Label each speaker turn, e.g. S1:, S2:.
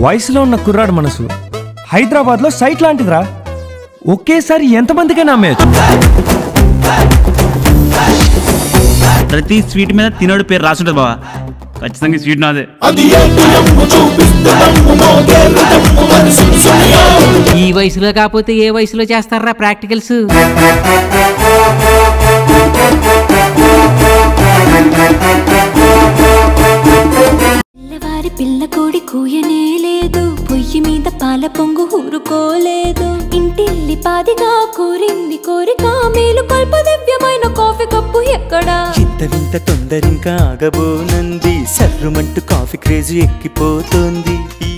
S1: వయసులో ఉన్న కుర్రాడు మనసు హైదరాబాద్లో సైట్ లాంటిదిరా ఒకేసారి ఎంతమందికైనా అమ్మేయచ్చు
S2: ప్రతి స్వీట్ మీద తినోడు పేరు రాసుంటుంది బావా ఖచ్చితంగా ఈ స్వీట్ నాదే
S3: ఈ వయసులో కాకపోతే ఏ వయసులో చేస్తారా ప్రాక్టికల్స్
S4: పిల్లవారి పిల్ల కోడి కూయనే లేదు పొయ్యి మీద పాల పొంగు ఊరుకోలేదు ఇంటిల్లి పాదిగా కోరింది కోరిక మేలు కల్పదివ్యమైన కాఫీ కప్పు ఎక్కడా
S5: ఇంత వింత తొందరింకా ఆగబోనంది సర్రుమంటూ కాఫీ క్రేజ్ ఎక్కిపోతోంది ఈ